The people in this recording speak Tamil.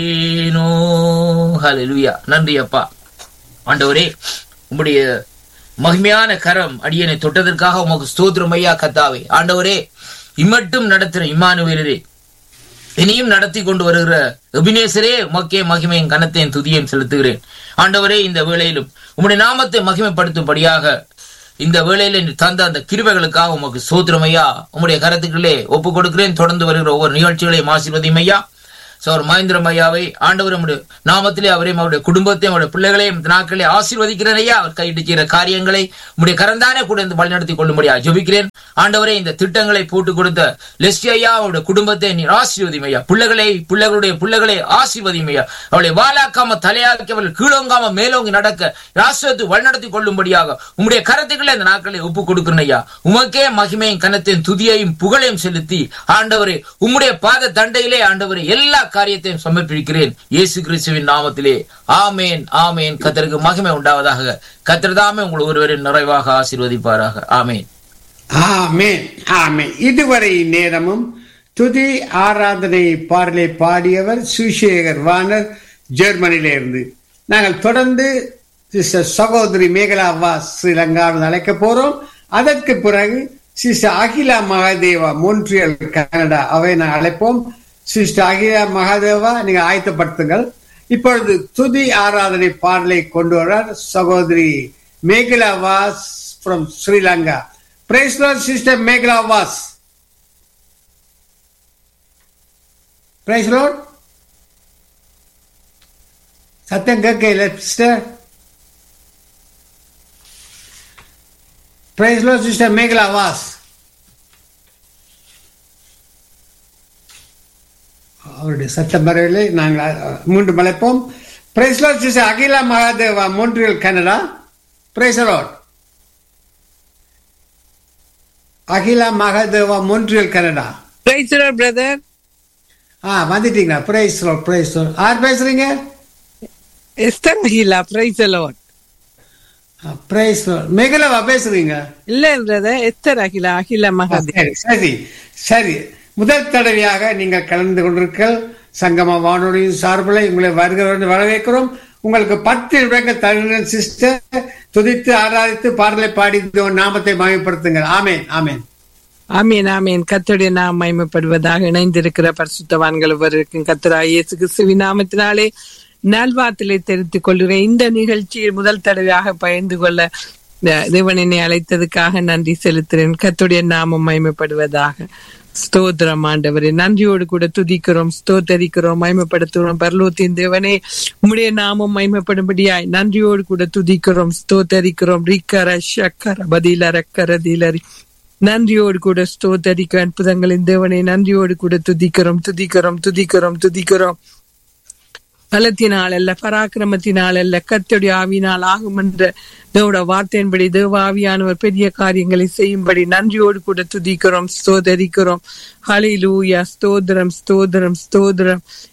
ஏனோ ஹalleluya நன்றி அப்பா ஆண்டவரே உம்முடைய மகிமையான கரம் அடியனை தொட்டதற்காக உமக்கு ஸ்தோத்திரம் ஐயா கத்தாவே ஆண்டவரே இம்மட்டும் நடத்துற இம்மானுவேலரே இனியும் நடத்தி கொண்டு வருகிற எபினேசரே உமக்கே மகிமையும் கனத்தையும் துதியையும் செலுத்துகிறேன் ஆண்டவரே இந்த வேளையிலும் உம்முடைய நாமத்தை மகிமைப்படுத்தும்படியாக இந்த வேளையில நீ தந்த அந்த கிருபைகளுக்காக உமக்கு சோத்திரம் ஐயா உம்முடைய கரத்துக்களே ஒப்பு கொடுக்கிறேன் தொடர்ந்து வருகிற ஒவ்வொரு நிகழ்ச்சிகளையும் ஆசீர்வதியும் ஐயா சோர் மகேந்திரம் ஐயாவை ஆண்டவர் நம்முடைய நாமத்திலே அவரையும் அவருடைய குடும்பத்தையும் அவருடைய பிள்ளைகளையும் இந்த நாட்களே ஆசீர்வதிக்கிறேன் ஐயா அவர் கையிட்டு செய்கிற காரியங்களை உடைய கரந்தானே கூட இந்த வழிநடத்தி கொள்ளும்படியா ஜெபிக்கிறேன் ஆண்டவரே இந்த திட்டங்களை போட்டு கொடுத்த லெஸ்டி ஐயா அவருடைய குடும்பத்தை நீ ஆசீர்வதியும் ஐயா பிள்ளைகளை பிள்ளைகளுடைய பிள்ளைகளை ஆசீர்வதியும் ஐயா அவளை வாலாக்காம தலையாக்கி அவர்கள் கீழோங்காம மேலோங்கி நடக்க ஆசிரியத்து வழிநடத்தி கொள்ளும்படியாக உம்முடைய கரத்துக்களை இந்த நாட்களை ஒப்பு கொடுக்கிறேன் ஐயா உமக்கே மகிமையும் கனத்தையும் துதியையும் புகழையும் செலுத்தி ஆண்டவரே உம்முடைய பாத தண்டையிலே ஆண்டவரே எல்லா காரியத்தையும் சமர்ப்பிக்கிறேன் இயேசு கிறிஸ்துவின் நாமத்திலே ஆமேன் ஆமேன் கத்தருக்கு மகிமை உண்டாவதாக கத்திரதாமே உங்கள் ஒருவரின் நிறைவாக ஆசீர்வதிப்பாராக ஆமேன் ஆமென் ஆமென் இதுவரை நேரமும் துதி ஆராதனை பாடலை பாடியவர் சுசேகர் வானர் ஜெர்மனியிலிருந்து நாங்கள் தொடர்ந்து சிஸ்டர் சகோதரி மேகலா வா ஸ்ரீலங்காவில் அழைக்க போறோம் அதற்கு பிறகு sister Akila Mahadeva Montreal Canada அவை நான் அழைப்போம் சிஸ்டர் அகிலா மகாதேவா நீங்க ஆயத்தப்படுத்துங்கள் இப்பொழுது துதி ஆராதனை பாடலை கொண்டு வரார் சகோதரி Megala Vas from Sri Lanka Praise Lord, Sister Megla Vas. Praise Lord. சத்தம் கேட்கல sister praise Lord sister Megala Vas அவருடைய சத்தம் வரவில்லை நாங்கள் மீண்டும் அழைப்போம் praise Lord sister Akila Mahadeva Montreal Canada praise Lord Akila Mahadeva Montreal Canada Praise the Lord, brother. ஆ வந்துட்டீங்களா பிரைஸ் பிரைஸ் யார் பேசுறீங்க Esther Agila, praise the Lord. Praise மேகலாவா பேசுறீங்க இல்ல brother, Esther Agila, Agila Mahadev. சரி சரி சரி முதல் தடவையாக நீங்கள் கலந்து கொண்டிருக்க சங்கம வானொலியின் சார்பில் உங்களை வருகிறவர்கள் வரவேற்கிறோம் உங்களுக்கு பத்து நிமிடங்கள் தருகிறேன் சிஸ்டர் துதித்து ஆராதித்து பாடலை பாடி இந்த நாமத்தை மயப்படுத்துங்கள் ஆமேன் ஆமேன் ஆமீன் ஆமீன் கத்தருடைய நாம் மகிமைப்படுவதாக இணைந்திருக்கிற பரிசுத்தவான்கள் ஒருவருக்கும் கத்தரா இயேசு கிறிஸ்துவின் நாமத்தினாலே நல்வாத்திலே தெரிவித்துக் கொள்கிறேன் இந்த நிகழ்ச்சியில் முதல் தடவையாக பகிர்ந்து கொள்ள அஹ், தேவன் என்னை அழைத்ததுக்காக நன்றி செலுத்துகிறேன் கத்துடைய நாமம் மகிமைப்படுவதாக ஸ்தோத்திரம் ஆண்டவரே நன்றியோடு கூட துதிக்கிறோம் ஸ்தோத்தரிக்கிறோம் மகிமைப்படுத்துகிறோம் பரலோத்தின் தேவனே உம்முடைய நாமம் மகிமைப்படும்படியாய் நன்றியோடு கூட துதிக்கிறோம் ஸ்தோத்தரிக்கிறோம் ரிக்கர ஷக்கர பதில ரக்கர திலரி நன்றியோடு கூட ஸ்தோத்தரிக்க அற்புதங்களின் தேவனை நன்றியோடு கூட துதிக்கிறோம் துதிக்கிறோம் துதிக்கிறோம் துதிக்கிறோம் பலத்தினால் அல்ல பராக்கிரமத்தினால் அல்ல கத்தோடைய ஆவினால் ஆகும் என்ற தேவோட வார்த்தையின்படி தேவ ஆவியானவர் பெரிய காரியங்களை செய்யும்படி நன்றியோடு கூட துதிக்கிறோம் ஸ்தோதரிக்கிறோம் ஹலிலூயா ஸ்தோத்திரம் ஸ்தோத்திரம் ஸ்தோத்திரம்